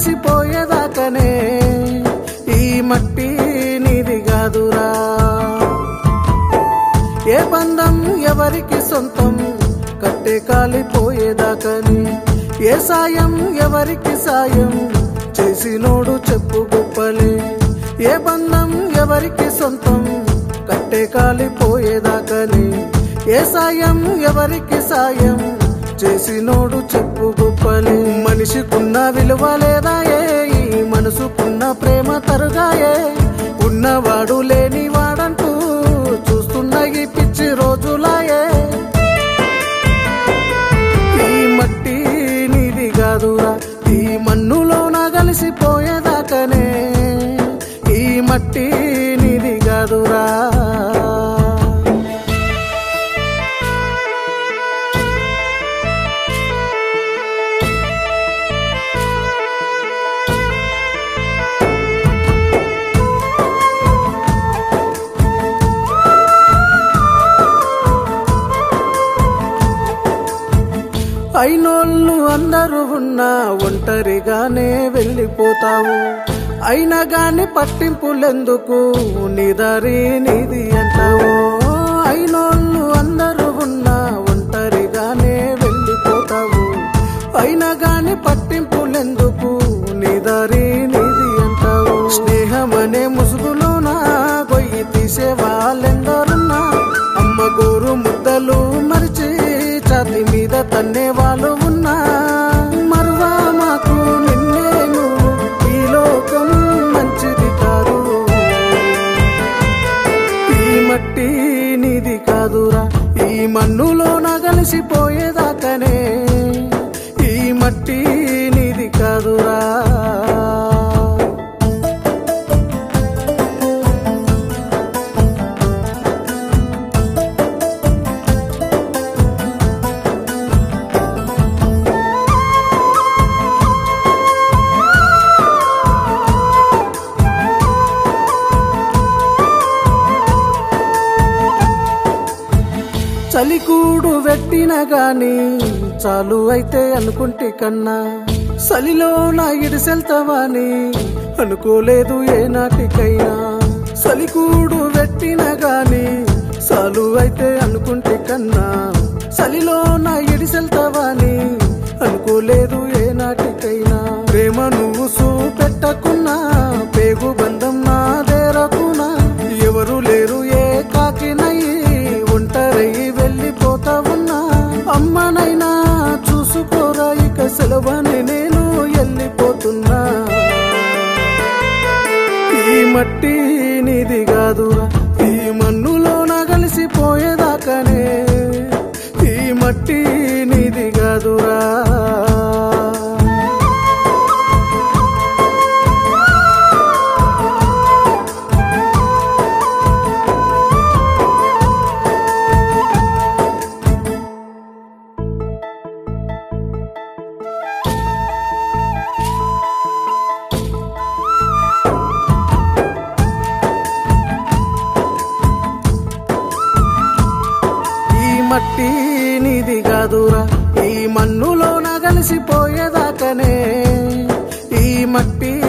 కలిసిపోయేదాకనే ఈ మట్టి నీది కాదురా ఏ బంధం ఎవరికి సొంతం కట్టే కాలిపోయేదాకని ఏ సాయం ఎవరికి సాయం చేసినోడు చెప్పు గొప్పలే ఏ బంధం ఎవరికి సొంతం కట్టే కాలిపోయేదాకని ఏ సాయం ఎవరికి సాయం చేసినోడు చెప్పు గొప్పలే మనిషికున్న విలువ లేదాయే ఈ మనసుకున్న ప్రేమ తరుగాయే ఉన్నవాడు లేని వాడంటూ చూస్తున్న ఈ పిచ్చి రోజులాయే ఈ మట్టి నీది కాదురా ఈ మన్నులోన కలిసిపోయేదాకనే ఈ మట్టి నీది కాదురా అయినోళ్ళు అందరూ ఉన్నా ఒంటరిగానే వెళ్ళిపోతావు అయినా గాని పట్టింపులెందుకు నీ దారి నీది అంటావు అయినోళ్ళు అందరూ ఉన్నా ఒంటరిగానే వెళ్ళిపోతావు అయినా గాని పట్టింపులెందుకు నీ దారి నీది అంటావు స్నేహమనే ముసుగులోన గొయ్యి తీసే వాళ్ళెందరున్నా అమ్మ గోరు ముద్దలు మరిచి ఛాతి మీద తన్నే వాళ్ళు ఉన్నా మరువా మాకు నిన్నేను ఈ లోకం మంచిది కాదు ఈ మట్టి నీది కాదురా ఈ మన్నులోన కలిసిపోయేదాకనే ఈ మట్టి నీది కాదురా చలికూడు పెట్టిన గాని చాలు అయితే అనుకుంటే కన్నా సలిలో నా ఇడిసెళ్తావని అనుకోలేదు ఏ నాటికైనా సలికూడు పెట్టిన గాని చాలు అయితే అనుకుంటే కన్నా సలిలో నా ఇడిసెళ్తావని అనుకోలేదు ఏ నాటికైనా ప్రేమ నువ్వు చూపెట్టకున్నా పేగు బంధం నాదేరకునా ఎవరు లేరు ఏ కాకినయ్యి ఒంటరయ్యి వెళ్ళిపోతా ఉన్నా అమ్మనైనా చూసుకోరా ఇక సెలవని నేను వెళ్ళిపోతున్నా ఈ మట్టి నీది కాదురా ఈ మన్నులోన కలిసిపోయేదాకనే ఈ మట్టి నీది కాదురా ఈ మట్టి నీది కాదురా ఈ మన్నులోన కలిసిపోయేదాకనే ఈ మట్టి